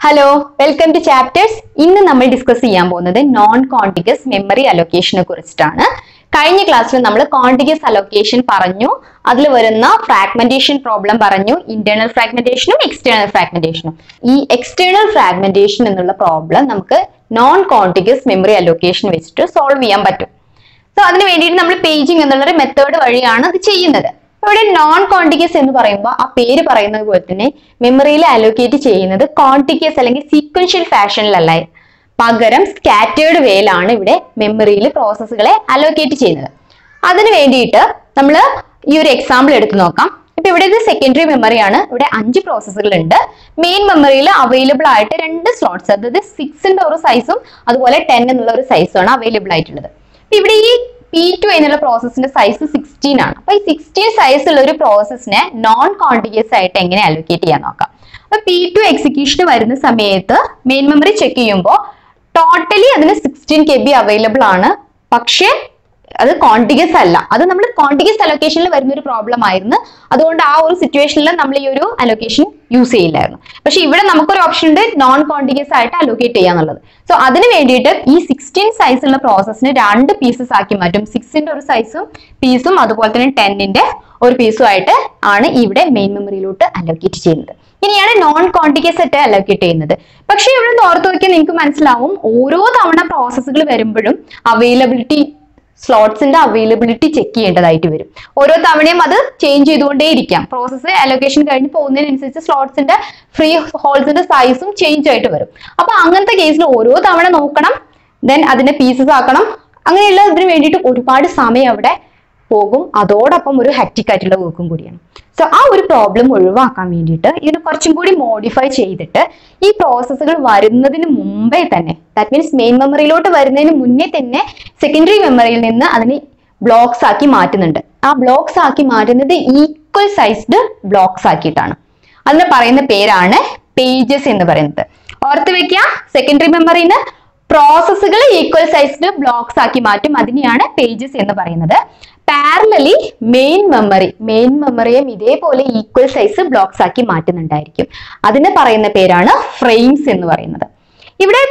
Hello welcome to chapters ഇന്ന് നമ്മൾ discuss ചെയ്യാൻ പോകുന്നത് നോൺ കോണ്ടിഗസ് മെമ്മറി അലൊക്കേഷനെ കുറിച്ചിട്ടാണ് കഴിഞ്ഞ ക്ലാസ്സിൽ നമ്മൾ കോണ്ടിഗസ് അലൊക്കേഷൻ പറഞ്ഞു അതിൽ വരുന്ന ഫ്രാഗ്മെന്റേഷൻ പ്രോബ്ലം പറഞ്ഞു ഇന്റേണൽ ഫ്രാഗ്മെന്റേഷനും എക്സ്റ്റേണൽ ഫ്രാഗ്മെന്റേഷനും ഈ എക്സ്റ്റേണൽ ഫ്രാഗ്മെന്റേഷൻ എന്നുള്ള പ്രോബ്ലം നമുക്ക് നോൺ കോണ്ടിഗസ് മെമ്മറി അലൊക്കേഷൻ വെച്ചിട്ട് സോൾവ് ചെയ്യാൻ പറ്റും സോ അതിന് വേണ്ടിയിട്ട് നമ്മൾ പേജിങ് എന്നുള്ളൊരു മെത്തേഡ് വഴിയാണ് അത് ചെയ്യുന്നത് ഇവിടെ നോൺ കോണ്ടിഗസ് എന്ന് പറയുമ്പോൾ ആ പേര് പറയുന്നത് പോലെ തന്നെ മെമ്മറിയിൽ അലോക്കേറ്റ് ചെയ്യുന്നത് കോണ്ടിഗസ് അല്ലെങ്കിൽ സീക്വൻഷ്യൽ ഫാഷനിലല്ല പകരം സ്കാറ്റേർഡ് വേയിലാണ് ഇവിടെ മെമ്മറിയിൽ പ്രോസസ്സുകളെ അലോക്കേറ്റ് ചെയ്യുന്നത് അതിന് വേണ്ടിയിട്ട് നമ്മൾ ഈ ഒരു എക്സാമ്പിൾ എടുത്ത് നോക്കാം ഇപ്പൊ ഇവിടെ ഇത് സെക്കൻഡറി മെമ്മറിയാണ് ഇവിടെ അഞ്ച് പ്രോസസ്സുകൾ ഉണ്ട് മെയിൻ മെമ്മറിയിൽ അവൈലബിൾ ആയിട്ട് രണ്ട് സ്ലോട്ട്സ് അതായത് സിക്സിന്റെ ഒരു സൈസും അതുപോലെ ടെൻ എന്നുള്ള ഒരു സൈസും ആണ് അവൈലബിൾ ആയിട്ടുള്ളത് അപ്പൊ ഇവിടെ ഈ പി ടു എന്നുള്ള പ്രോസസ്സിന്റെ സൈസ് സിക്സ്റ്റീൻ ആണ് അപ്പൊ ഈ സിക്സ്റ്റീൻ സൈസ് ഉള്ള ഒരു പ്രോസസ്സിനെ നോൺ കോണ്ടിഗ്യസ് ആയിട്ട് എങ്ങനെ അലോക്കേറ്റ് ചെയ്യാൻ നോക്കാം അപ്പൊ പി ടു എക്സിക്യൂഷൻ വരുന്ന സമയത്ത് മെയിൻ മെമ്മറി ചെക്ക് ചെയ്യുമ്പോൾ ടോട്ടലി അതിന് സിക്സ്റ്റീൻ കെ ബി അവൈലബിൾ ആണ് പക്ഷേ അത് കോണ്ടിഗസ് അല്ല അത് നമ്മൾ കോണ്ടിഗസ് അലൊക്കേഷനിൽ വരുന്ന ഒരു പ്രോബ്ലം ആയിരുന്നു അതുകൊണ്ട് ആ ഒരു സിറ്റുവേഷനിൽ നമ്മൾ ഈ ഒരു അലൊക്കേഷൻ യൂസ് ചെയ്യില്ലായിരുന്നു പക്ഷെ ഇവിടെ നമുക്കൊരു ഓപ്ഷൻ ഉണ്ട് നോൺ കോണ്ടിഗസ് ആയിട്ട് അലൊക്കേറ്റ് ചെയ്യാന്നുള്ളത് സോ അതിന് വേണ്ടിയിട്ട് ഈ സിക്സ്റ്റീൻ സൈസ് ഉള്ള പ്രോസസ്സിന് രണ്ട് പീസസ് ആക്കി മാറ്റും സിക്സിന്റെ ഒരു സൈസും പീസും അതുപോലെ തന്നെ ടെന്നിന്റെ ഒരു പീസും ആയിട്ട് ആണ് ഇവിടെ മെയിൻ മെമ്മറിയിലോട്ട് അലൊക്കേറ്റ് ചെയ്യുന്നത് ഇനിയാണ് നോൺ കോണ്ടിഗസ് ആയിട്ട് അലൊക്കേറ്റ് ചെയ്യുന്നത് പക്ഷെ ഇവിടെ നിന്ന് ഓർത്ത് നോക്കിയാൽ നിങ്ങൾക്ക് മനസ്സിലാവും ഓരോ തവണ പ്രോസസ്സുകൾ വരുമ്പോഴും അവൈലബിലിറ്റി സ്ലോട്ട്സിന്റെ അവൈലബിലിറ്റി ചെക്ക് ചെയ്യേണ്ടതായിട്ട് വരും ഓരോ തവണയും അത് ചേഞ്ച് ചെയ്തുകൊണ്ടേയിരിക്കാം പ്രോസസ്സ് അലൊക്കേഷൻ കഴിഞ്ഞ് പോകുന്നതിനനുസരിച്ച് സ്ലോട്ട്സിന്റെ ഫ്രീ ഹോൾസിന്റെ സൈസും ചേഞ്ച് ആയിട്ട് വരും അപ്പൊ അങ്ങനത്തെ കേസിൽ ഓരോ തവണ നോക്കണം ദെൻ അതിന്റെ പീസസ് ആക്കണം അങ്ങനെയുള്ള ഇതിന് വേണ്ടിയിട്ട് ഒരുപാട് സമയം അവിടെ പോകും അതോടൊപ്പം ഒരു ഹെക്റ്റിക് ആയിട്ടുള്ള വർക്കും കൂടിയാണ് സോ ആ ഒരു പ്രോബ്ലം ഒഴിവാക്കാൻ വേണ്ടിയിട്ട് ഇതിന് കുറച്ചും കൂടി മോഡിഫൈ ചെയ്തിട്ട് ഈ പ്രോസസ്സുകൾ വരുന്നതിന് മുമ്പേ തന്നെ ദാറ്റ് മീൻസ് മെയിൻ മെമ്മറിയിലോട്ട് വരുന്നതിന് മുന്നേ തന്നെ സെക്കൻഡറി മെമ്മറിയിൽ നിന്ന് അതിന് ബ്ലോക്സ് ആക്കി മാറ്റുന്നുണ്ട് ആ ബ്ലോക്സ് ആക്കി മാറ്റുന്നത് ഈക്വൽ സൈസ്ഡ് ബ്ലോക്സ് ആക്കിയിട്ടാണ് അതിന് പറയുന്ന പേരാണ് പേജസ് എന്ന് പറയുന്നത് ഓർത്ത് വെക്കുക സെക്കൻഡറി മെമ്മറിന്ന് പ്രോസസ്സുകൾ ഈക്വൽ സൈസ്ഡ് ബ്ലോക്സ് ആക്കി മാറ്റും അതിനെയാണ് പേജസ് എന്ന് പറയുന്നത് പാരലലി മെയിൻ മെമ്മറി മെയിൻ മെമ്മറിയും ഇതേപോലെ ഈക്വൽ സൈസ് ബ്ലോക്സ് ആക്കി മാറ്റുന്നുണ്ടായിരിക്കും അതിന് പറയുന്ന പേരാണ് ഫ്രെയിംസ് എന്ന് പറയുന്നത് ഇവിടെ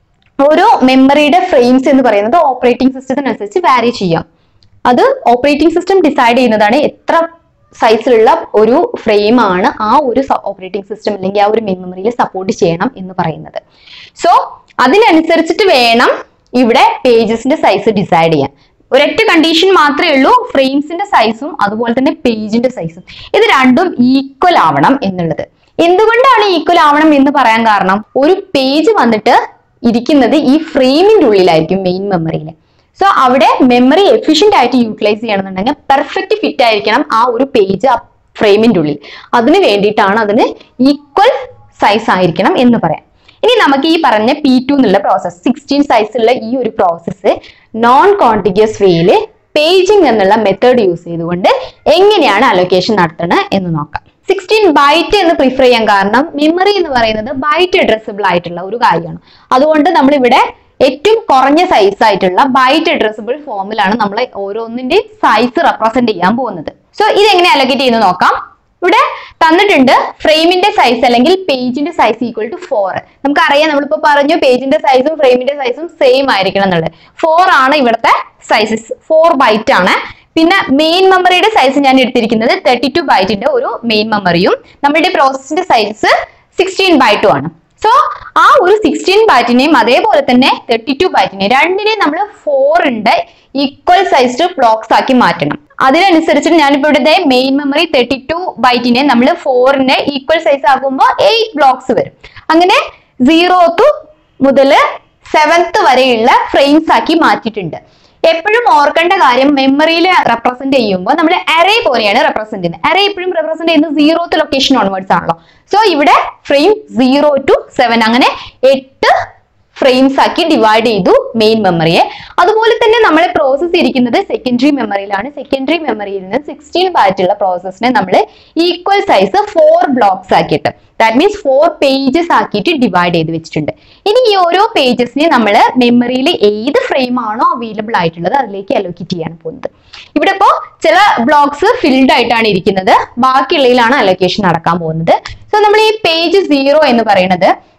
ഓരോ മെമ്മറിയുടെ ഫ്രെയിംസ് എന്ന് പറയുന്നത് ഓപ്പറേറ്റിംഗ് സിസ്റ്റത്തിനനുസരിച്ച് വാരി ചെയ്യാം അത് ഓപ്പറേറ്റിംഗ് സിസ്റ്റം ഡിസൈഡ് ചെയ്യുന്നതാണ് എത്ര സൈസിലുള്ള ഒരു ഫ്രെയിം ആണ് ആ ഒരു ഓപ്പറേറ്റിംഗ് സിസ്റ്റം അല്ലെങ്കിൽ ആ ഒരു മെയിൻ മെമ്മറിയിൽ സപ്പോർട്ട് ചെയ്യണം എന്ന് പറയുന്നത് സോ അതിനനുസരിച്ചിട്ട് വേണം ഇവിടെ പേജസിന്റെ സൈസ് ഡിസൈഡ് ചെയ്യാൻ ഒരൊറ്റ കണ്ടീഷൻ മാത്രമേ ഉള്ളൂ ഫ്രെയിംസിന്റെ സൈസും അതുപോലെ തന്നെ പേജിന്റെ സൈസും ഇത് രണ്ടും ഈക്വൽ ആവണം എന്നുള്ളത് എന്തുകൊണ്ടാണ് ഈക്വൽ ആവണം എന്ന് പറയാൻ കാരണം ഒരു പേജ് വന്നിട്ട് ഇരിക്കുന്നത് ഈ ഫ്രെയിമിന്റെ ഉള്ളിലായിരിക്കും മെയിൻ മെമ്മറിയിൽ സോ അവിടെ മെമ്മറി എഫിഷ്യന്റ് ആയിട്ട് യൂട്ടിലൈസ് ചെയ്യണമെന്നുണ്ടെങ്കിൽ പെർഫെക്റ്റ് ഫിറ്റ് ആയിരിക്കണം ആ ഒരു പേജ് ആ ഫ്രെയിമിന്റെ ഉള്ളിൽ അതിന് വേണ്ടിയിട്ടാണ് അതിന് ഈക്വൽ സൈസ് ആയിരിക്കണം എന്ന് പറയാം ഇനി നമുക്ക് ഈ പറഞ്ഞ പി ടു എന്നുള്ള പ്രോസസ് സിക്സ്റ്റീൻ സൈസുള്ള ഈ ഒരു പ്രോസസ്സ് നോൺ കോണ്ടിഗ്യസ് വേയില് പേജിംഗ് എന്നുള്ള മെത്തേഡ് യൂസ് ചെയ്തുകൊണ്ട് എങ്ങനെയാണ് അലൊക്കേഷൻ നടത്തുന്നത് എന്ന് നോക്കാം സിക്സ്റ്റീൻ ബൈറ്റ് എന്ന് പ്രിഫർ ചെയ്യാൻ കാരണം മെമ്മറി എന്ന് പറയുന്നത് ബൈറ്റ് അഡ്രസ്സബിൾ ആയിട്ടുള്ള ഒരു കാര്യമാണ് അതുകൊണ്ട് നമ്മൾ ഇവിടെ ഏറ്റവും കുറഞ്ഞ സൈസ് ആയിട്ടുള്ള ബൈറ്റ് അഡ്രസ്സബിൾ ഫോമിലാണ് നമ്മൾ ഓരോന്നിന്റെയും സൈസ് റെപ്രസെന്റ് ചെയ്യാൻ പോകുന്നത് സോ ഇത് എങ്ങനെ അലൊക്കേറ്റ് ചെയ്യുന്നത് നോക്കാം ഇവിടെ തന്നിട്ടുണ്ട് ഫ്രെയിമിന്റെ സൈസ് അല്ലെങ്കിൽ പേജിന്റെ സൈസ് ഈക്വൽ ടു ഫോർ നമുക്കറിയാം നമ്മളിപ്പോ പറഞ്ഞു പേജിന്റെ സൈസും ഫ്രെയിമിന്റെ സൈസും സെയിം ആയിരിക്കണം എന്നുള്ളത് ഫോർ ആണ് ഇവിടുത്തെ സൈസസ് ഫോർ ബൈറ്റ് ആണ് പിന്നെ മെയിൻ മെമ്മറിയുടെ സൈസ് ഞാൻ എടുത്തിരിക്കുന്നത് തേർട്ടി ടു ബൈറ്റിന്റെ ഒരു മെയിൻ മെമ്മറിയും നമ്മുടെ പ്രോസസ്സിന്റെ സൈസ് സിക്സ്റ്റീൻ ബൈറ്റും ആണ് സോ ആ ഒരു സിക്സ്റ്റീൻ ബൈറ്റിനെയും അതേപോലെ തന്നെ തേർട്ടി ടു ബൈറ്റിനെയും രണ്ടിനെയും നമ്മൾ ഫോറിന്റെ ഈക്വൽ സൈസ്ഡ് ബ്ലോക്സ് ആക്കി മാറ്റണം അതിനനുസരിച്ചിട്ട് ഞാനിപ്പോ ഇവിടെ മെയിൻ മെമ്മറി തേർട്ടി ടു ബൈറ്റിനെ നമ്മൾ ഫോറിന്റെ ഈക്വൽ സൈസ് ആകുമ്പോൾ എയ്റ്റ് ബ്ലോക്സ് വരും അങ്ങനെ സീറോ ടു മുതൽ സെവൻത്ത് വരെയുള്ള ഫ്രെയിംസ് ആക്കി മാറ്റിയിട്ടുണ്ട് എപ്പോഴും ഓർക്കേണ്ട കാര്യം മെമ്മറിയിൽ റെപ്രസെന്റ് ചെയ്യുമ്പോൾ നമ്മൾ അറേ പോലെയാണ് റെപ്രസെന്റ് ചെയ്യുന്നത് അറേ എപ്പോഴും റെപ്രസെന്റ് ചെയ്യുന്നത് സീറോത്ത് ലൊക്കേഷൻ ഓൺവേർഡ്സ് ആണല്ലോ സോ ഇവിടെ ഫ്രെയിം സീറോ ടു സെവൻ അങ്ങനെ എട്ട് ഫ്രെയിംസ് ആക്കി ഡിവൈഡ് ചെയ്തു മെയിൻ മെമ്മറിയെ അതുപോലെ തന്നെ നമ്മളെ പ്രോസസ്സ് ഇരിക്കുന്നത് സെക്കൻഡറി മെമ്മറിയിലാണ് സെക്കൻഡറി മെമ്മറിയിൽ നിന്ന് സിക്സ്റ്റീൻ ബാറ്റുള്ള പ്രോസസ്സിനെ നമ്മൾ ഈക്വൽ സൈസ് ഫോർ ബ്ലോക്സ് ആക്കിയിട്ട് ദാറ്റ് മീൻസ് ഫോർ പേജസ് ആക്കിയിട്ട് ഡിവൈഡ് ചെയ്ത് വെച്ചിട്ടുണ്ട് ഇനി ഈ ഓരോ പേജസിനെ നമ്മൾ മെമ്മറിയിൽ ഏത് ഫ്രെയിം ആണോ അവൈലബിൾ ആയിട്ടുള്ളത് അതിലേക്ക് അലോക്കേറ്റ് ചെയ്യാൻ പോകുന്നത് ഇവിടെ ഇപ്പോ ചില ബ്ലോക്സ് ഫിൽഡ് ആയിട്ടാണ് ഇരിക്കുന്നത് ബാക്കിയുള്ളതിലാണ് അലൊക്കേഷൻ നടക്കാൻ പോകുന്നത് സോ നമ്മൾ ഈ പേജ് സീറോ എന്ന് പറയുന്നത്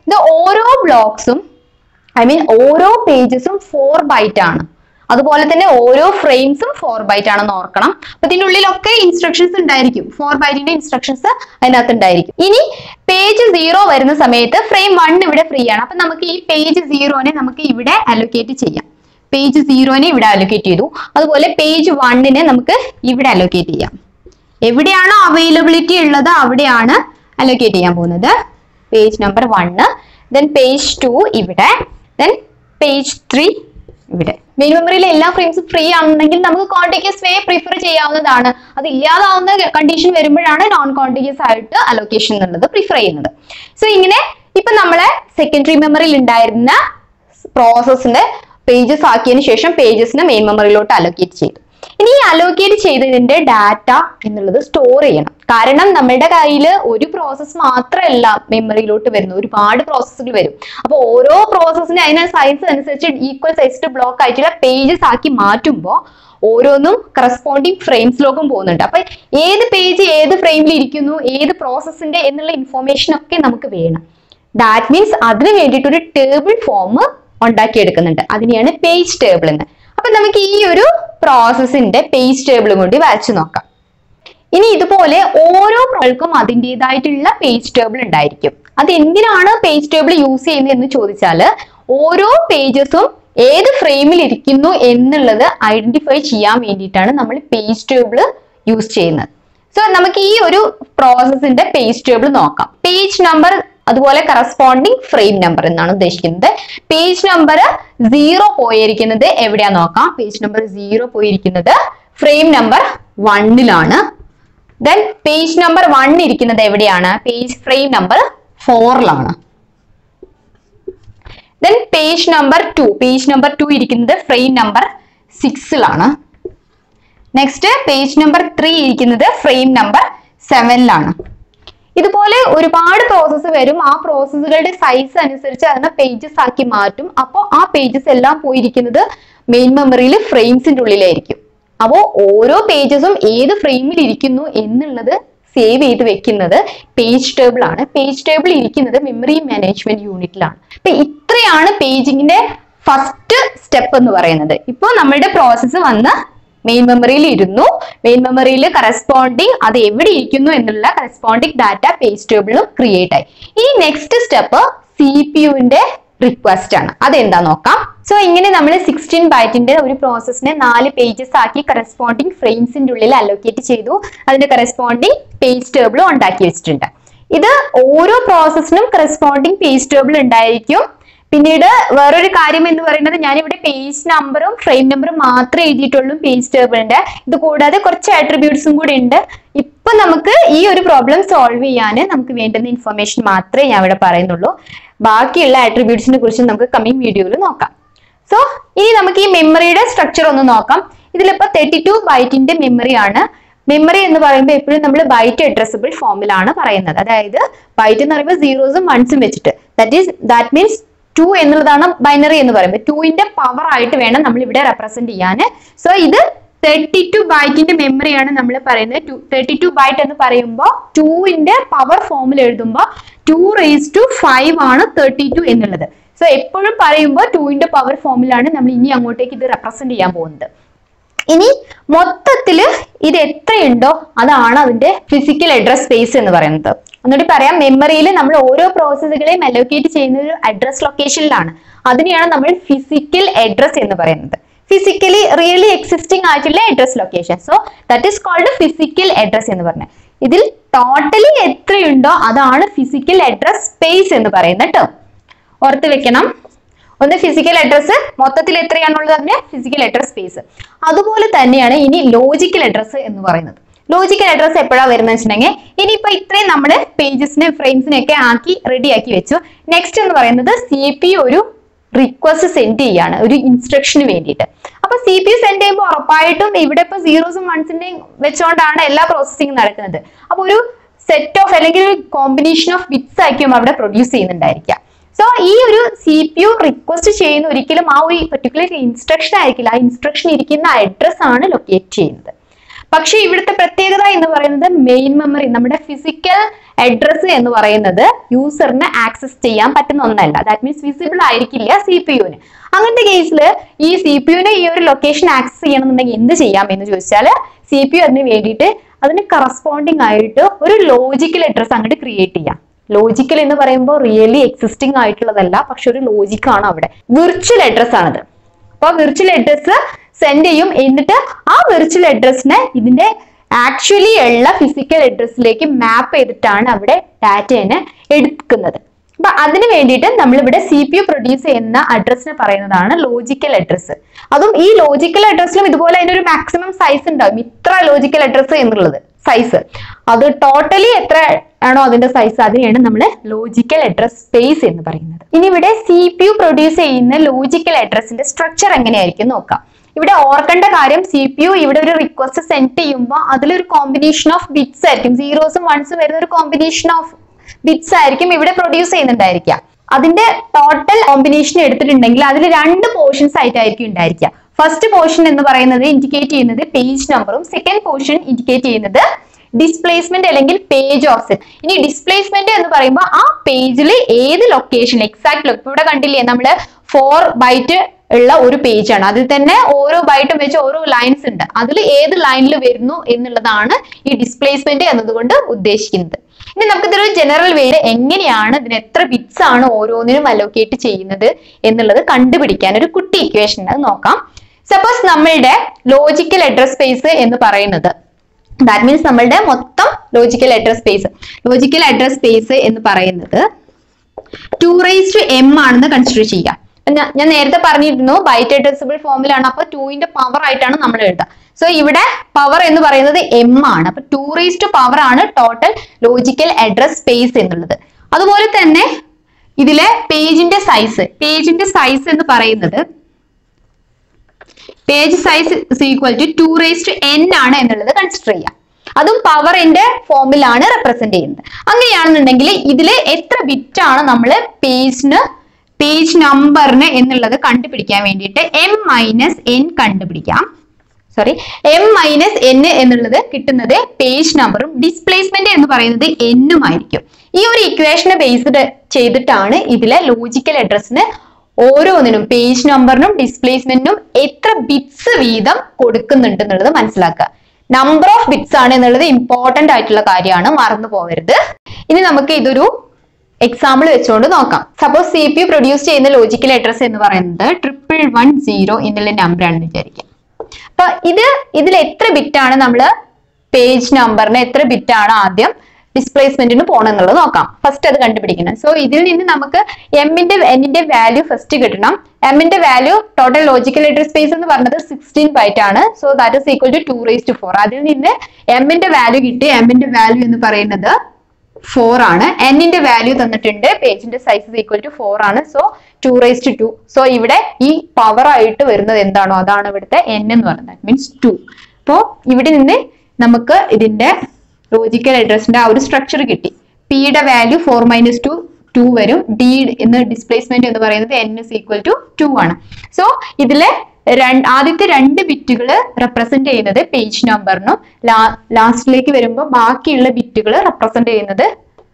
ഇത് ഓരോ ബ്ലോക്സും ഐ മീൻ ഓരോ പേജസും ഫോർ ബൈറ്റ് ആണ് അതുപോലെ തന്നെ ഓരോ ഫ്രെയിംസും ഫോർ ബൈറ്റ് ആണെന്ന് ഓർക്കണം അപ്പൊ ഇതിന്റെ ഉള്ളിലൊക്കെ ഇൻസ്ട്രക്ഷൻസ് ഉണ്ടായിരിക്കും ഫോർ ബൈറ്റിന്റെ ഇൻസ്ട്രക്ഷൻസ് അതിനകത്ത് ഉണ്ടായിരിക്കും ഇനി പേജ് സീറോ വരുന്ന സമയത്ത് ഫ്രെയിം വൺ ഇവിടെ ഫ്രീ ആണ് അപ്പൊ നമുക്ക് ഈ പേജ് സീറോനെ നമുക്ക് ഇവിടെ അലൊക്കേറ്റ് ചെയ്യാം പേജ് സീറോനെ ഇവിടെ അലൊക്കേറ്റ് ചെയ്തു അതുപോലെ പേജ് വണ്ണിനെ നമുക്ക് ഇവിടെ അലൊക്കേറ്റ് ചെയ്യാം എവിടെയാണോ അവൈലബിലിറ്റി ഉള്ളത് അവിടെയാണ് അലൊക്കേറ്റ് ചെയ്യാൻ പോകുന്നത് page number one then page two ഇവിടെ ദെൻ പേജ് ത്രീ ഇവിടെ മെയിൻ മെമ്മറിയിലെ എല്ലാ ഫ്രെയിംസും ഫ്രീ ആണെന്നുണ്ടെങ്കിൽ നമുക്ക് കോണ്ടിഗ്യസ് വേ പ്രിഫർ ചെയ്യാവുന്നതാണ് അത് ഇല്ലാതാവുന്ന കണ്ടീഷൻ വരുമ്പോഴാണ് നോൺ കോണ്ടിഗ്യസ് ആയിട്ട് അലൊക്കേഷൻ എന്നുള്ളത് പ്രിഫർ ചെയ്യുന്നത് സോ ഇങ്ങനെ ഇപ്പൊ നമ്മളെ സെക്കൻഡറി മെമ്മറിയിൽ ഉണ്ടായിരുന്ന പ്രോസസ്സിന്റെ പേജസ് ആക്കിയതിനു ശേഷം പേജസിനെ മെയിൻ മെമ്മറിയിലോട്ട് അലോക്കേറ്റ് ചെയ്തു ഇനി ഈ അലോക്കേറ്റ് ചെയ്തതിന്റെ ഡാറ്റ എന്നുള്ളത് സ്റ്റോർ ചെയ്യണം കാരണം നമ്മുടെ കയ്യിൽ ഒരു പ്രോസസ്സ് മാത്രമല്ല മെമ്മറിയിലോട്ട് വരുന്നത് ഒരുപാട് പ്രോസസ്സുകൾ വരും അപ്പൊ ഓരോ പ്രോസസ്സിനെ അതിന് സൈസ് അനുസരിച്ച് ഈക്വൽ സൈസ്ഡ് ബ്ലോക്ക് ആയിട്ടുള്ള പേജസ് ആക്കി മാറ്റുമ്പോൾ ഓരോന്നും കറസ്പോണ്ടിങ് ഫ്രെയിംസിലോക്കും പോകുന്നുണ്ട് അപ്പൊ ഏത് പേജ് ഏത് ഫ്രെയിമിൽ ഇരിക്കുന്നു ഏത് പ്രോസസ്സിന്റെ എന്നുള്ള ഇൻഫോർമേഷൻ ഒക്കെ നമുക്ക് വേണം ദാറ്റ് മീൻസ് അതിന് വേണ്ടിയിട്ട് ഒരു ടേബിൾ ഫോം ഉണ്ടാക്കിയെടുക്കുന്നുണ്ട് അതിനെയാണ് പേജ് ടേബിൾ എന്ന് അപ്പൊ നമുക്ക് ഈ ഒരു പ്രോസസ്സിന്റെ പേജ് ടേബിളും കൂടി വരച്ചു നോക്കാം ഇനി ഇതുപോലെ ഓരോ പ്രോൾക്കും അതിൻ്റെതായിട്ടുള്ള പേജ് ടേബിൾ ഉണ്ടായിരിക്കും അത് എന്തിനാണ് പേജ് ടേബിൾ യൂസ് ചെയ്യുന്നത് എന്ന് ചോദിച്ചാല് ഓരോ പേജസും ഏത് ഫ്രെയിമിൽ ഇരിക്കുന്നു എന്നുള്ളത് ഐഡന്റിഫൈ ചെയ്യാൻ വേണ്ടിയിട്ടാണ് നമ്മൾ പേജ് ടേബിൾ യൂസ് ചെയ്യുന്നത് സോ നമുക്ക് ഈ ഒരു പ്രോസസ്സിന്റെ പേജ് ടേബിൾ നോക്കാം പേജ് നമ്പർ അതുപോലെ കറസ്പോണ്ടിങ് ഫ്രെയിം നമ്പർ എന്നാണ് ഉദ്ദേശിക്കുന്നത് പേജ് നമ്പർ സീറോ പോയിരിക്കുന്നത് എവിടെയാ നോക്കാം പേജ് നമ്പർ സീറോ പോയിരിക്കുന്നത് ഫ്രെയിം നമ്പർ വണ്ണിലാണ് ദെൻ പേജ് നമ്പർ വൺ ഇരിക്കുന്നത് എവിടെയാണ് പേജ് ഫ്രെയിം നമ്പർ ഫോറിലാണ് then page number two page number two ഇരിക്കുന്നത് ഫ്രെയിം നമ്പർ സിക്സിലാണ് നെക്സ്റ്റ് പേജ് നമ്പർ ത്രീ ഇരിക്കുന്നത് ഫ്രെയിം നമ്പർ സെവനിലാണ് ഇതുപോലെ ഒരുപാട് പ്രോസസ്സ് വരും ആ പ്രോസസ്സുകളുടെ സൈസ് അനുസരിച്ച് അതിനെ പേജസ് ആക്കി മാറ്റും അപ്പോൾ ആ പേജസ് എല്ലാം പോയിരിക്കുന്നത് മെയിൻ മെമ്മറിയിൽ ഫ്രെയിംസിന്റെ ഉള്ളിലായിരിക്കും അപ്പോൾ ഓരോ പേജസും ഏത് ഫ്രെയിമിൽ ഇരിക്കുന്നു എന്നുള്ളത് സേവ് ചെയ്ത് വെക്കുന്നത് പേജ് ടേബിൾ ആണ് പേജ് ടേബിൾ ഇരിക്കുന്നത് മെമ്മറി മാനേജ്മെന്റ് യൂണിറ്റിലാണ് അപ്പൊ ഇത്രയാണ് പേജിങ്ങിന്റെ ഫസ്റ്റ് സ്റ്റെപ്പ് എന്ന് പറയുന്നത് ഇപ്പോൾ നമ്മുടെ പ്രോസസ്സ് വന്ന് മെയിൻ മെമ്മറിയിൽ ഇരുന്നു മെയിൻ മെമ്മറിയിൽ കറസ്പോണ്ടിങ് അത് എവിടെ ഇരിക്കുന്നു എന്നുള്ള കറസ്പോണ്ടിങ് ഡാറ്റ പേജ് ടേബിളും ക്രിയേറ്റ് ആയി ഈ നെക്സ്റ്റ് സ്റ്റെപ്പ് സി പി യുവിന്റെ റിക്വസ്റ്റ് ആണ് അതെന്താ നോക്കാം സോ ഇങ്ങനെ നമ്മൾ സിക്സ്റ്റീൻ ബൈറ്റിന്റെ ഒരു പ്രോസസ്സിനെ നാല് പേജസ് ആക്കി കറസ്പോണ്ടിങ് ഫ്രെയിംസിന്റെ ഉള്ളിൽ അലോക്കേറ്റ് ചെയ്തു അതിന്റെ കറസ്പോണ്ടിങ് പേജ് ടേബിളും ഉണ്ടാക്കി വെച്ചിട്ടുണ്ട് ഇത് ഓരോ പ്രോസസ്സിനും കറസ്പോണ്ടിങ് പേജ് ടേബിൾ ഉണ്ടായിരിക്കും പിന്നീട് വേറൊരു കാര്യം എന്ന് പറയുന്നത് ഞാനിവിടെ പേജ് നമ്പറും ഫ്രെയിം നമ്പറും മാത്രമേ എഴുതിയിട്ടുള്ളൂ പേജ് ടേബിളിന്റെ ഇത് കൂടാതെ കുറച്ച് ആട്രിബ്യൂട്ട്സും കൂടി ഉണ്ട് ഇപ്പൊ നമുക്ക് ഈ ഒരു പ്രോബ്ലം സോൾവ് ചെയ്യാൻ നമുക്ക് വേണ്ടുന്ന ഇൻഫർമേഷൻ മാത്രമേ ഞാൻ ഇവിടെ പറയുന്നുള്ളൂ ബാക്കിയുള്ള ആട്രിബ്യൂട്ട്സിനെ കുറിച്ച് നമുക്ക് കമ്മിങ് വീഡിയോയിൽ നോക്കാം സോ ഇനി നമുക്ക് ഈ മെമ്മറിയുടെ സ്ട്രക്ചർ ഒന്ന് നോക്കാം ഇതിലിപ്പോ തേർട്ടി ടു ബൈറ്റിന്റെ മെമ്മറി ആണ് മെമ്മറി എന്ന് പറയുമ്പോൾ എപ്പോഴും നമ്മൾ ബൈറ്റ് അഡ്രസ്സബിൾ ഫോമിലാണ് പറയുന്നത് അതായത് ബൈറ്റ് എന്ന് പറയുമ്പോൾ സീറോസും വൺസും വെച്ചിട്ട് that is that means two എന്നുള്ളതാണ് ബൈനറി എന്ന് പറയുമ്പോൾ ടുവിന്റെ പവർ ആയിട്ട് വേണം നമ്മൾ ഇവിടെ റെപ്രസെന്റ് ചെയ്യാൻ സോ ഇത് തേർട്ടി ടു ബൈറ്റിന്റെ മെമ്മറിയാണ് നമ്മൾ പറയുന്നത് തേർട്ടി ടു ബൈറ്റ് എന്ന് പറയുമ്പോൾ ടുവിന്റെ പവർ ഫോമിൽ എഴുതുമ്പോൾ ടു റേസ് ടു ഫൈവ് ആണ് തേർട്ടി ടു എന്നുള്ളത് സോ എപ്പോഴും പറയുമ്പോൾ ടുവിന്റെ പവർ ഫോമിലാണ് നമ്മൾ ഇനി അങ്ങോട്ടേക്ക് ഇത് റെപ്രസെന്റ് ചെയ്യാൻ പോകുന്നത് ഇനി മൊത്തത്തില് ഇത് എത്രയുണ്ടോ അതാണ് അതിന്റെ ഫിസിക്കൽ അഡ്രസ് സ്പേസ് എന്ന് പറയുന്നത് ഒന്നുകൂടി പറയാം മെമ്മറിയിൽ നമ്മൾ ഓരോ പ്രോസസ്സുകളെയും അലോക്കേറ്റ് ചെയ്യുന്ന ഒരു അഡ്രസ് ലൊക്കേഷനിലാണ് അതിനെയാണ് നമ്മൾ ഫിസിക്കൽ അഡ്രസ് എന്ന് പറയുന്നത് ഫിസിക്കലി റിയലി എക്സിസ്റ്റിംഗ് ആയിട്ടുള്ള address location so that is called physical address എന്ന് പറഞ്ഞത് ഇതിൽ ടോട്ടലി എത്രയുണ്ടോ അതാണ് ഫിസിക്കൽ അഡ്രസ് സ്പേസ് എന്ന് പറയുന്ന ടേം ഓർത്ത് വെക്കണം ഒന്ന് ഫിസിക്കൽ അഡ്രസ്സ് മൊത്തത്തിൽ എത്രയാണുള്ളത് അതിന് ഫിസിക്കൽ അഡ്രസ് സ്പേസ് അതുപോലെ തന്നെയാണ് ഇനി ലോജിക്കൽ അഡ്രസ്സ് എന്ന് പറയുന്നത് ലോജിക്കൽ അഡ്രസ്സ് എപ്പോഴാണ് വരുന്നത് വെച്ചിട്ടുണ്ടെങ്കിൽ ഇനിയിപ്പോ ഇത്രയും നമ്മൾ പേജസിനെ ഫ്രെയിംസിനെ ഒക്കെ ആക്കി റെഡി ആക്കി വെച്ചു നെക്സ്റ്റ് എന്ന് പറയുന്നത് സി പി ഒരു റിക്വസ്റ്റ് സെൻഡ് ചെയ്യാണ് ഒരു ഇൻസ്ട്രക്ഷന് വേണ്ടിയിട്ട് അപ്പൊ സി പി യു സെൻഡ് ചെയ്യുമ്പോൾ ഉറപ്പായിട്ടും ഇവിടെ ഇപ്പൊ സീറോസും വൺസിന്റെയും വെച്ചുകൊണ്ടാണ് എല്ലാ പ്രോസസ്സിംഗ് നടക്കുന്നത് അപ്പൊ ഒരു സെറ്റ് ഓഫ് അല്ലെങ്കിൽ ഒരു കോമ്പിനേഷൻ ഓഫ് ബിറ്റ്സ് ആയിരിക്കും അവിടെ പ്രൊഡ്യൂസ് ചെയ്യുന്നുണ്ടായിരിക്കുക സോ ഈ ഒരു സി പി യു റിക്വസ്റ്റ് ചെയ്യുന്ന ഒരിക്കലും ആ ഒരു പെർട്ടിക്കുലർ ഇൻസ്ട്രക്ഷൻ ആയിരിക്കില്ല ആ ഇൻസ്ട്രക്ഷൻ ഇരിക്കുന്ന അഡ്രസ് ആണ് ലൊക്കേറ്റ് ചെയ്യുന്നത് പക്ഷെ ഇവിടുത്തെ പ്രത്യേകത എന്ന് പറയുന്നത് മെയിൻ മെമ്മറി നമ്മുടെ ഫിസിക്കൽ അഡ്രസ് എന്ന് പറയുന്നത് യൂസറിന് ആക്സസ് ചെയ്യാൻ പറ്റുന്ന ഒന്നല്ല ദാറ്റ് മീൻസ് വിസിബിൾ ആയിരിക്കില്ല സി പി യുവിന് അങ്ങനത്തെ കേസിൽ ഈ സി പി യുവിന് ഈ ഒരു ലൊക്കേഷൻ ആക്സസ് ചെയ്യണമെന്നുണ്ടെങ്കിൽ എന്ത് ചെയ്യാം എന്ന് ചോദിച്ചാൽ സി പി യു അതിന് വേണ്ടിയിട്ട് അതിന് കറസ്പോണ്ടിങ് ആയിട്ട് ഒരു ലോജിക്കൽ അഡ്രസ് അങ്ങോട്ട് ക്രിയേറ്റ് ചെയ്യാം ലോജിക്കൽ എന്ന് പറയുമ്പോൾ റിയലി എക്സിസ്റ്റിംഗ് ആയിട്ടുള്ളതല്ല പക്ഷെ ഒരു ലോജിക് ആണ് അവിടെ വിർച്വൽ അഡ്രസ് ആണത് അപ്പൊ വിർച്വൽ അഡ്രസ് സെൻഡ് ചെയ്യും എന്നിട്ട് ആ വിർച്വൽ അഡ്രസ്സിനെ ഇതിന്റെ ആക്ച്വലി ഉള്ള ഫിസിക്കൽ അഡ്രസ്സിലേക്ക് മാപ്പ് ചെയ്തിട്ടാണ് അവിടെ ഡാറ്റയെ എടുക്കുന്നത് അപ്പൊ അതിന് വേണ്ടിയിട്ട് നമ്മളിവിടെ സി പി യു പ്രൊഡ്യൂസ് ചെയ്യുന്ന അഡ്രസ്സിനെ പറയുന്നതാണ് ലോജിക്കൽ അഡ്രസ്സ് അതും ഈ ലോജിക്കൽ അഡ്രസ്സിലും ഇതുപോലെ അതിന്റെ ഒരു മാക്സിമം സൈസ് ഉണ്ടാവും ഇത്ര ലോജിക്കൽ അഡ്രസ്സ് എന്നുള്ളത് സൈസ് അത് ടോട്ടലി എത്ര ആണോ അതിന്റെ സൈസ് അതിനെയാണ് നമ്മൾ ലോജിക്കൽ അഡ്രസ് സ്പേസ് എന്ന് പറയുന്നത് ഇനി ഇവിടെ സി പി യു പ്രൊഡ്യൂസ് ചെയ്യുന്ന ലോജിക്കൽ അഡ്രസ്സിന്റെ സ്ട്രക്ചർ എങ്ങനെയായിരിക്കും നോക്കാം ഇവിടെ ഓർക്കേണ്ട കാര്യം സി പി യു ഇവിടെ ഒരു റിക്വസ്റ്റ് സെൻഡ് ചെയ്യുമ്പോൾ അതിലൊരു കോമ്പിനേഷൻ ഓഫ് ബിറ്റ്സ് ആയിരിക്കും സീറോസും വൺസും വരുന്ന ഒരു കോമ്പിനേഷൻ ഓഫ് ബിറ്റ്സ് ആയിരിക്കും ഇവിടെ പ്രൊഡ്യൂസ് ചെയ്യുന്നുണ്ടായിരിക്കുക അതിന്റെ ടോട്ടൽ കോമ്പിനേഷൻ എടുത്തിട്ടുണ്ടെങ്കിൽ അതിൽ രണ്ട് പോർഷൻസ് ആയിട്ടായിരിക്കും ഉണ്ടായിരിക്കുക ഫസ്റ്റ് പോർഷൻ എന്ന് പറയുന്നത് ഇൻഡിക്കേറ്റ് ചെയ്യുന്നത് പേജ് നമ്പറും സെക്കൻഡ് പോർഷൻ ഇൻഡിക്കേറ്റ് ചെയ്യുന്നത് ഡിസ്പ്ലേസ്മെന്റ് അല്ലെങ്കിൽ പേജ് ഓഫ്സെറ്റ് ഇനി ഡിസ്പ്ലേസ്മെന്റ് എന്ന് പറയുമ്പോൾ ആ പേജിൽ ഏത് ലൊക്കേഷൻ എക്സാക്ട് ഇവിടെ കണ്ടില്ലേ നമ്മള് ഫോർ ബൈറ്റ് ഉള്ള ഒരു പേജ് ആണ് അതിൽ തന്നെ ഓരോ ബൈറ്റും വെച്ച് ഓരോ ലൈൻസ് ഉണ്ട് അതിൽ ഏത് ലൈനിൽ വരുന്നു എന്നുള്ളതാണ് ഈ ഡിസ്പ്ലേസ്മെന്റ് എന്നതുകൊണ്ട് ഉദ്ദേശിക്കുന്നത് ഇനി നമുക്ക് ഇതൊരു ജനറൽ വേയിൽ എങ്ങനെയാണ് ഇതിന് എത്ര ബിറ്റ്സ് ആണ് ഓരോന്നിനും അലോക്കേറ്റ് ചെയ്യുന്നത് എന്നുള്ളത് കണ്ടുപിടിക്കാൻ ഒരു കുട്ടി ഇക്വേഷൻ അത് നോക്കാം സപ്പോസ് നമ്മളുടെ ലോജിക്കൽ അഡ്രസ് സ്പേസ് എന്ന് പറയുന്നത് ദാറ്റ് മീൻസ് നമ്മളുടെ മൊത്തം logical address space logical address space എന്ന് പറയുന്നത് ടു റേസ് ടു എം ആണെന്ന് കൺസിഡർ ചെയ്യാം ഞാൻ ഞാൻ നേരത്തെ പറഞ്ഞിരുന്നു ബൈറ്റ് അഡ്രസിബിൾ ഫോമിലാണ് അപ്പൊ ടൂവിന്റെ പവർ ആയിട്ടാണ് നമ്മൾ എഴുതുക സോ ഇവിടെ പവർ എന്ന് പറയുന്നത് എം ആണ് അപ്പൊ ടു റേസ് ടു പവർ ആണ് ടോട്ടൽ ലോജിക്കൽ അഡ്രസ് സ്പേസ് എന്നുള്ളത് അതുപോലെ തന്നെ ഇതിലെ പേജിന്റെ സൈസ് പേജിന്റെ സൈസ് എന്ന് പറയുന്നത് page size equal to two raise two N ആണ് എന്നുള്ളത് കൺസിഡർ ചെയ്യാം അതും പവറിന്റെ ഫോമിലാണ് റെപ്രസെന്റ് ചെയ്യുന്നത് അങ്ങനെയാണെന്നുണ്ടെങ്കിൽ ഇതിൽ എത്ര ബിറ്റ് ആണ് നമ്മൾ പേജിന് പേജ് നമ്പറിന് എന്നുള്ളത് കണ്ടുപിടിക്കാൻ വേണ്ടിയിട്ട് എം മൈനസ് എൻ കണ്ടുപിടിക്കാം സോറി എം മൈനസ് എൻ എന്നുള്ളത് കിട്ടുന്നത് പേജ് നമ്പറും ഡിസ്പ്ലേസ്മെന്റ് എന്ന് പറയുന്നത് എന്നും ആയിരിക്കും ഈ ഒരു ഇക്വേഷനെ ബേസ്ഡ് ചെയ്തിട്ടാണ് ഇതിലെ ലോജിക്കൽ അഡ്രസ്സിന് ഓരോന്നിനും പേജ് നമ്പറിനും ഡിസ്പ്ലേസ്മെന്റിനും എത്ര ബിറ്റ്സ് വീതം കൊടുക്കുന്നുണ്ട് എന്നുള്ളത് മനസ്സിലാക്കുക നമ്പർ ഓഫ് ബിറ്റ്സ് ആണ് എന്നുള്ളത് ഇമ്പോർട്ടന്റ് ആയിട്ടുള്ള കാര്യമാണ് മറന്നു പോകരുത് ഇനി നമുക്ക് ഇതൊരു എക്സാമ്പിൾ വെച്ചുകൊണ്ട് നോക്കാം suppose C P U produce ചെയ്യുന്ന ലോജിക്കൽ അഡ്രസ് എന്ന് പറയുന്നത് ട്രിപ്പിൾ വൺ സീറോ എന്നുള്ള നമ്പർ ആണെന്ന് വിചാരിക്കാം അപ്പൊ ഇത് ഇതിൽ എത്ര ബിറ്റ് ആണ് നമ്മൾ പേജ് നമ്പറിന് എത്ര ബിറ്റ് ആണ് ആദ്യം ഡിസ്പ്ലേസ്മെന്റിന് പോകണമെന്നുള്ളത് നോക്കാം ഫസ്റ്റ് അത് കണ്ടുപിടിക്കണം സോ ഇതിൽ നിന്ന് നമുക്ക് എമ്മിന്റെ എന്നിന്റെ വാല്യൂ ഫസ്റ്റ് കിട്ടണം എമ്മിന്റെ value total logical address space എന്ന് പറഞ്ഞത് സിക്സ്റ്റീൻ ബൈറ്റ് ആണ് so that is equal to two raise two four അതിൽ നിന്ന് എമ്മിന്റെ വാല്യൂ കിട്ടി എമ്മിന്റെ വാല്യൂ എന്ന് പറയുന്നത് ഫോർ ആണ് എന്നിന്റെ വാല്യൂ തന്നിട്ടുണ്ട് പേജിന്റെ സൈസ് ഈക്വൽ ടു ഫോർ ആണ് so two raise two two so ഇവിടെ ഈ പവർ ആയിട്ട് വരുന്നത് എന്താണോ അതാണ് ഇവിടുത്തെ എൻ എന്ന് പറയുന്നത് മീൻസ് ടു അപ്പോ ഇവിടെ നിന്ന് നമുക്ക് ഇതിന്റെ ലോജിക്കൽ അഡ്രസ്സിന്റെ ആ ഒരു സ്ട്രക്ചർ കിട്ടി പിയുടെ value four minus two two വരും ഡി എന്ന് ഡിസ്പ്ലേസ്മെന്റ് എന്ന് പറയുന്നത് N is equal to two ആണ് സോ ഇതിലെ രണ്ട് ആദ്യത്തെ രണ്ട് ബിറ്റുകൾ റെപ്രസെന്റ് ചെയ്യുന്നത് പേജ് നമ്പറിനും ലാസ്റ്റിലേക്ക് വരുമ്പോൾ ബാക്കിയുള്ള ബിറ്റുകൾ റെപ്രസെന്റ് ചെയ്യുന്നത്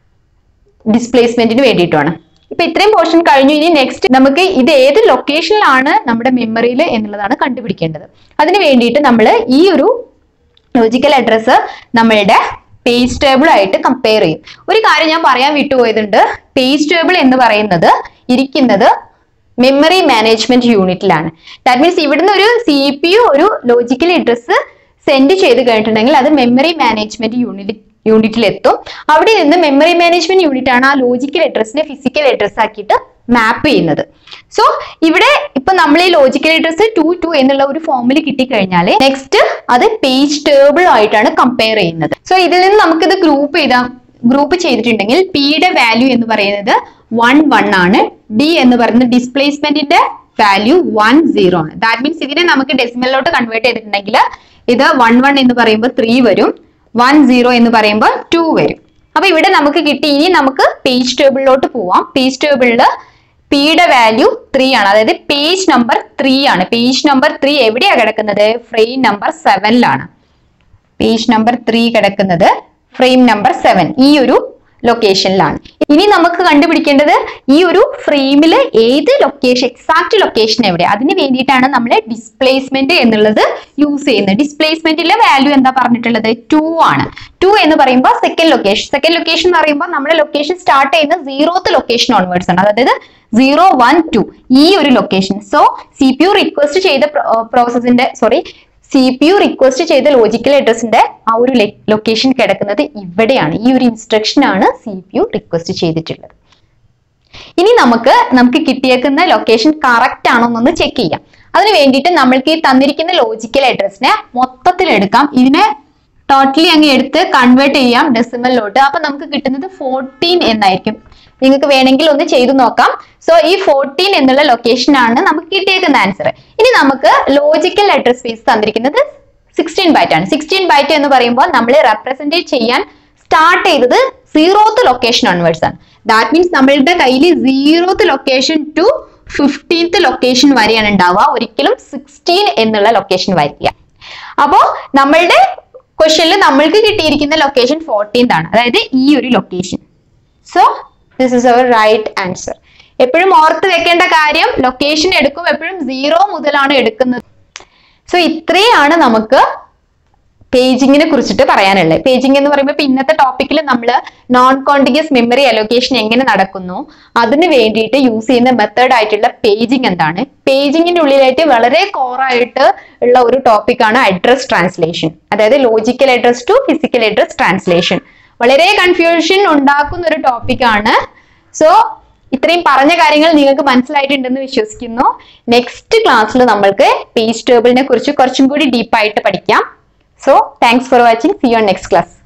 ഡിസ്പ്ലേസ്മെന്റിന് വേണ്ടിയിട്ടുമാണ് ഇപ്പൊ ഇത്രയും പോർഷൻ കഴിഞ്ഞു ഇനി നെക്സ്റ്റ് നമുക്ക് ഇത് ഏത് ലൊക്കേഷനിലാണ് നമ്മുടെ മെമ്മറിയിൽ എന്നുള്ളതാണ് കണ്ടുപിടിക്കേണ്ടത് അതിന് വേണ്ടിയിട്ട് നമ്മൾ ഈ ഒരു ലോജിക്കൽ അഡ്രസ്സ് നമ്മളുടെ പേജ് ടേബിൾ ആയിട്ട് കമ്പയർ ചെയ്യും ഒരു കാര്യം ഞാൻ പറയാൻ വിട്ടുപോയതുണ്ട് പേജ് ടേബിൾ എന്ന് പറയുന്നത് ഇരിക്കുന്നത് മെമ്മറി മാനേജ്മെന്റ് യൂണിറ്റിലാണ് ദാറ്റ് മീൻസ് ഇവിടുന്ന് ഒരു സി പി യു ഒരു ലോജിക്കൽ അഡ്രസ്സ് സെൻഡ് ചെയ്ത് കഴിഞ്ഞിട്ടുണ്ടെങ്കിൽ അത് മെമ്മറി മാനേജ്മെന്റ് യൂണിറ്റ് യൂണിറ്റിൽ എത്തും അവിടെ നിന്ന് മെമ്മറി മാനേജ്മെന്റ് യൂണിറ്റ് ആണ് ആ ലോജിക്കൽ അഡ്രസ്സിനെ ഫിസിക്കൽ അഡ്രസ് ആക്കിയിട്ട് മാപ്പ് ചെയ്യുന്നത് സോ ഇവിടെ ഇപ്പൊ നമ്മൾ ഈ ലോജിക്കൽ അഡ്രസ് ടു ടു എന്നുള്ള ഒരു ഫോമിൽ കിട്ടിക്കഴിഞ്ഞാൽ നെക്സ്റ്റ് അത് പേജ് ടേബിൾ ആയിട്ടാണ് കമ്പയർ ചെയ്യുന്നത് സോ ഇതിൽ നിന്ന് നമുക്കിത് ഗ്രൂപ്പ് ചെയ്താൽ ഗ്രൂപ്പ് ചെയ്തിട്ടുണ്ടെങ്കിൽ പിയുടെ വാല്യൂ എന്ന് പറയുന്നത് വൺ വൺ ആണ് ഡി എന്ന് പറയുന്നത് ഡിസ്പ്ലേസ്മെന്റിന്റെ വാല്യൂ വൺ സീറോ ആണ് ദാറ്റ് മീൻസ് ഇതിനെ നമുക്ക് ഡെസിമലിലോട്ട് കൺവേർട്ട് ചെയ്തിട്ടുണ്ടെങ്കിൽ ഇത് വൺ വൺ എന്ന് പറയുമ്പോൾ ത്രീ വരും വൺ സീറോ എന്ന് പറയുമ്പോൾ ടു വരും അപ്പൊ ഇവിടെ നമുക്ക് കിട്ടി ഇനി നമുക്ക് പേജ് ടേബിളിലോട്ട് പോവാം പേജ് ടേബിളിൽ പിയുടെ വാല്യൂ ത്രീ ആണ് അതായത് പേജ് നമ്പർ ത്രീ ആണ് പേജ് നമ്പർ ത്രീ എവിടെയാ കിടക്കുന്നത് ഫ്രെയിം നമ്പർ സെവനിലാണ് പേജ് നമ്പർ ത്രീ കിടക്കുന്നത് ഫ്രെയിം നമ്പർ സെവൻ ഈ ഒരു ലൊക്കേഷനിലാണ് ഇനി നമുക്ക് കണ്ടുപിടിക്കേണ്ടത് ഈ ഒരു ഫ്രെയിമിൽ ഏത് ലൊക്കേഷൻ എക്സാക്ട് ലൊക്കേഷൻ എവിടെ അതിന് വേണ്ടിയിട്ടാണ് നമ്മൾ ഡിസ്പ്ലേസ്മെന്റ് എന്നുള്ളത് യൂസ് ചെയ്യുന്നത് ഡിസ്പ്ലേസ്മെന്റിലെ വാല്യൂ എന്താ പറഞ്ഞിട്ടുള്ളത് ടു ആണ് ടു എന്ന് പറയുമ്പോൾ സെക്കൻഡ് ലൊക്കേഷൻ സെക്കൻഡ് ലൊക്കേഷൻ എന്ന് പറയുമ്പോൾ നമ്മുടെ ലൊക്കേഷൻ സ്റ്റാർട്ട് ചെയ്യുന്നത് സീറോത്ത് ലൊക്കേഷൻ ഓൺവേർഡ്സ് ആണ് അതായത് സീറോ വൺ ടു ഈ ഒരു location so C P U request ചെയ്ത പ്രോസസ്സിന്റെ sorry C P U request ചെയ്ത ലോജിക്കൽ അഡ്രസ്സിന്റെ ആ ഒരു ലൊക്കേഷൻ കിടക്കുന്നത് ഇവിടെയാണ് ഈ ഒരു ഇൻസ്ട്രക്ഷൻ ആണ് സി പി യു റിക്വസ്റ്റ് ചെയ്തിട്ടുള്ളത് ഇനി നമുക്ക് നമുക്ക് കിട്ടിയേക്കുന്ന ലൊക്കേഷൻ കറക്റ്റ് ആണോ എന്നൊന്ന് ചെക്ക് ചെയ്യാം അതിന് വേണ്ടിയിട്ട് നമ്മൾക്ക് ഈ തന്നിരിക്കുന്ന ലോജിക്കൽ അഡ്രസ്സിനെ മൊത്തത്തിൽ എടുക്കാം ഇതിനെ ടോട്ടലി അങ്ങ് എടുത്ത് കൺവേർട്ട് ചെയ്യാം ഡെസിമലിലോട്ട് അപ്പൊ നമുക്ക് കിട്ടുന്നത് ഫോർട്ടീൻ എന്നായിരിക്കും നിങ്ങൾക്ക് വേണമെങ്കിൽ ഒന്ന് ചെയ്തു നോക്കാം സോ ഈ ഫോർട്ടീൻ എന്നുള്ള ലൊക്കേഷൻ ആണ് നമുക്ക് കിട്ടിയേക്കുന്ന ആൻസർ ഇനി നമുക്ക് ലോജിക്കൽ അഡ്രസ് സ്പേസ് തന്നിരിക്കുന്നത് സിക്സ്റ്റീൻ ബൈറ്റ് ആണ് സിക്സ്റ്റീൻ ബൈറ്റ് എന്ന് പറയുമ്പോൾ നമ്മൾ റെപ്രസെന്റ് ചെയ്യാൻ സ്റ്റാർട്ട് ചെയ്തത് സീറോത്ത് ലൊക്കേഷൻ ഓൺവേർഡ്സ് ആണ് ദാറ്റ് മീൻസ് നമ്മളുടെ കയ്യിൽ zeroth location to fifteenth location വരെയാണ് ഉണ്ടാവുക ഒരിക്കലും സിക്സ്റ്റീൻ എന്നുള്ള ലൊക്കേഷൻ വരില്ല അപ്പോ നമ്മളുടെ ക്വസ്റ്റ്യനിൽ നമ്മൾക്ക് കിട്ടിയിരിക്കുന്ന ലൊക്കേഷൻ ഫോർട്ടീൻത് ആണ് അതായത് ഈ ഒരു location so this is our right answer എപ്പോഴും ഓർത്ത് വെക്കേണ്ട കാര്യം ലൊക്കേഷൻ എടുക്കും എപ്പോഴും സീറോ മുതലാണ് എടുക്കുന്നത് സോ ഇത്രയാണ് നമുക്ക് പേജിങ്ങിനെ കുറിച്ചിട്ട് പറയാനുള്ളത് പേജിംഗ് എന്ന് പറയുമ്പോൾ ഇപ്പൊ ഇന്നത്തെ ടോപ്പിക്കിൽ നമ്മൾ നോൺ കോണ്ടിഗ്യസ് മെമ്മറി അലൊക്കേഷൻ എങ്ങനെ നടക്കുന്നു അതിന് വേണ്ടിയിട്ട് യൂസ് ചെയ്യുന്ന മെത്തേഡ് ആയിട്ടുള്ള പേജിംഗ് എന്താണ് പേജിങ്ങിന്റെ ഉള്ളിലായിട്ട് വളരെ കോറായിട്ട് ഉള്ള ഒരു ടോപ്പിക്കാണ് അഡ്രസ് ട്രാൻസ്ലേഷൻ അതായത് logical address to physical address translation വളരെ കൺഫ്യൂഷൻ ഉണ്ടാക്കുന്ന ഒരു ടോപ്പിക്കാണ് സോ ഇത്രയും പറഞ്ഞ കാര്യങ്ങൾ നിങ്ങൾക്ക് മനസ്സിലായിട്ടുണ്ടെന്ന് വിശ്വസിക്കുന്നു നെക്സ്റ്റ് ക്ലാസ്സിൽ നമ്മൾക്ക് പേജ് ടേബിളിനെ കുറിച്ച് കുറച്ചും കൂടി ഡീപ്പായിട്ട് പഠിക്കാം So thanks for watching. See you on next class.